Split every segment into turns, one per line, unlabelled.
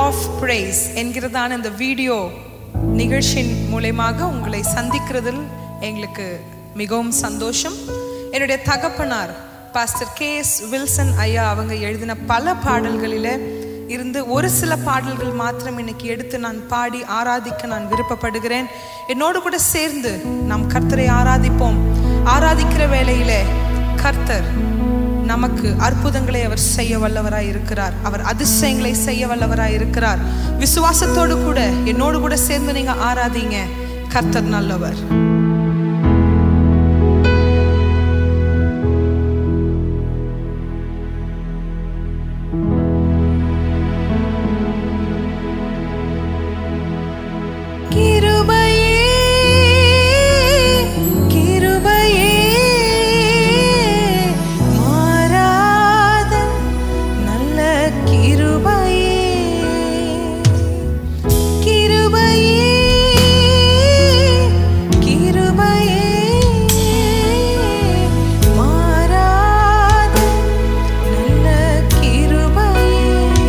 of praise என்கிறதான இந்த video நிகழ்ச்சியின் மூலயமாக உங்களை சந்திக்கிறதில் எங்களுக்கு மிகவும் சந்தோஷம் என்னுடைய தகப்பனார் பாஸ்டர் கே எஸ் வில்சன் ஐயா அவங்க எழுதின பல பாடல்களில் இருந்து ஒரு சில பாடல்கள் மாத்திரம் இன்னைக்கு எடுத்து நான் பாடி ஆராதிக்க நான் விருப்பப்படுகிறேன் என்னோடு கூட சேர்ந்து நாம் கர்த்தரை ஆராதிப்போம் ஆராதிக்கிற வேளையிலே கர்த்தர் நமக்கு அற்புதங்களை அவர் செய்ய வல்லவராய் இருக்கிறார் அவர் அதிசயங்களை செய்ய வல்லவராய் இருக்கிறார் விசுவாசத்தோடு கூட என்னோடு கூட சேர்ந்து நீங்க ஆராதிங்க கர்த்தர் நல்லவர் கிருபையே கிருபையே மாறாத நல்ல கிருபையே கிருபையே கிருபையே மாறாத நல்ல கிருபையே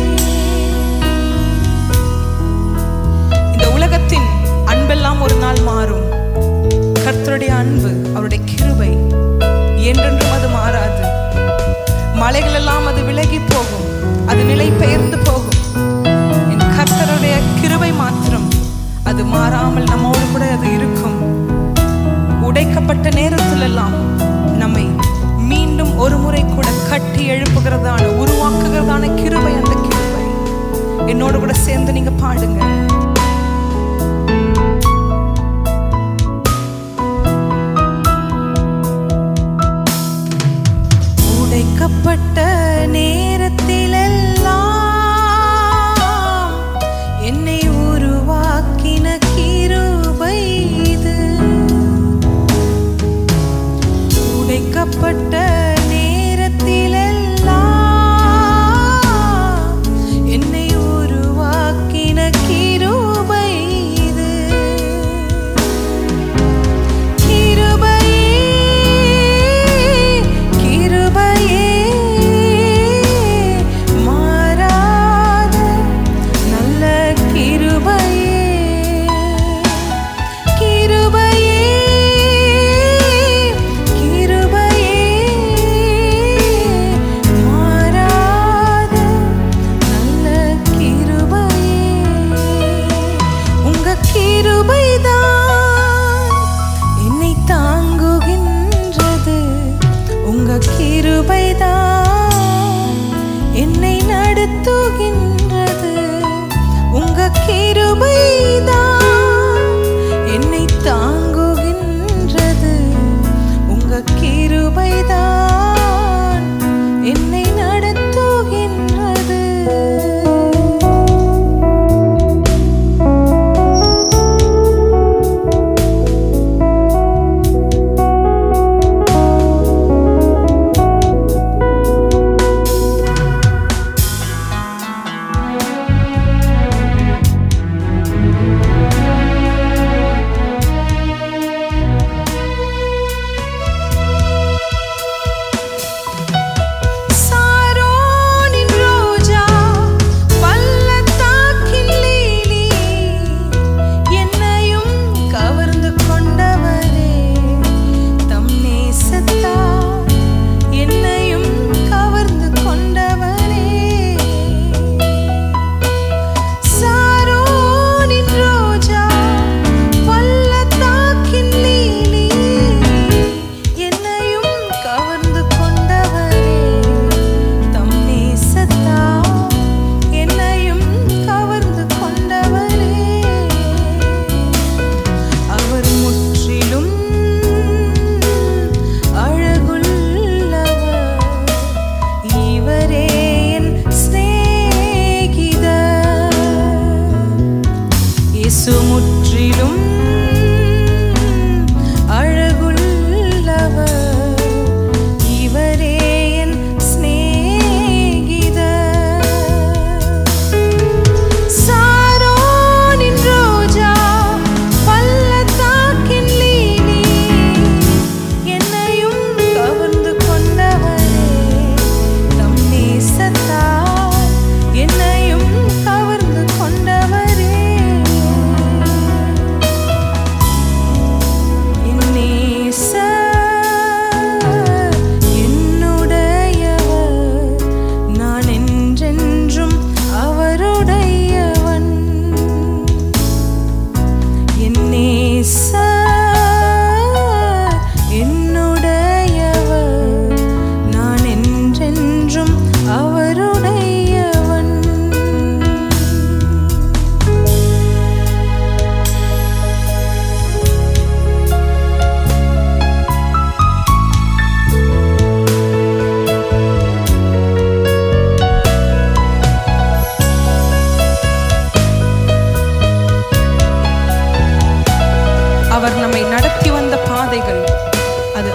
இந்த உலகத்தின் அன்பெல்லாம் ஒரு நாள் மாறும் கர்த்தருடைய அன்பு அவருடைய கிருபை என்றென்றும் அது மாறாது மலைகள் எல்லாம் அது விலகி போகும் அது நிலை பெயர்ந்து போகும் என் கர்த்தருடைய கிருபை மாத்திரம் அது மாறாமல் நம்மோடு கூட அது இருக்கும் உடைக்கப்பட்ட நேரத்திலெல்லாம் நம்மை மீண்டும் ஒரு முறை கூட கட்டி எழுப்புகிறதான உருவாக்குகிறதான கிருபை அந்த கிருபை என்னோடு கூட சேர்ந்து நீங்க பாடுங்க உடைக்கப்பட்ட நேரத்திலெல்லாம் என்னை உருவாக்கின கிருபை இது உடைக்கப்பட்ட நேரத்திலெல்லாம் என்னை உருவாக்கின கிருபை இது கிருபையே கிருபையே மாறாத நல்ல கிருபையே கிருபையே கிருபையே மாறாத நல்ல கிருபையே உங்க கிருபைதான் என்னை தாங்குகின்றது உங்க கிருபைதான் என்னை நடத்துகின்றது உங்க கிருபைதான் என்னை தாங்குகின்றது உங்க கிருபைதான் என்னை நடத்துகின்றது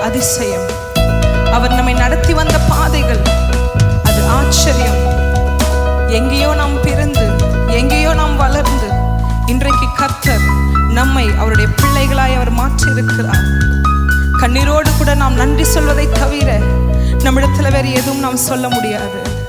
அதிசயம் அவர் நம்மை நடத்தி வந்த பாதைகள் அது ஆச்சரியம் எங்கேயோ நாம் பிறந்து எங்கேயோ நாம் வளர்ந்து இன்றைக்கு கர்த்தர் நம்மை அவருடைய பிள்ளைகளாய் அவர் மாற்றியிருக்கிறார் கண்ணீரோடு கூட நாம் நன்றி சொல்வதை தவிர நம்மிடத்தில் வேறு எதுவும் நாம் சொல்ல முடியாது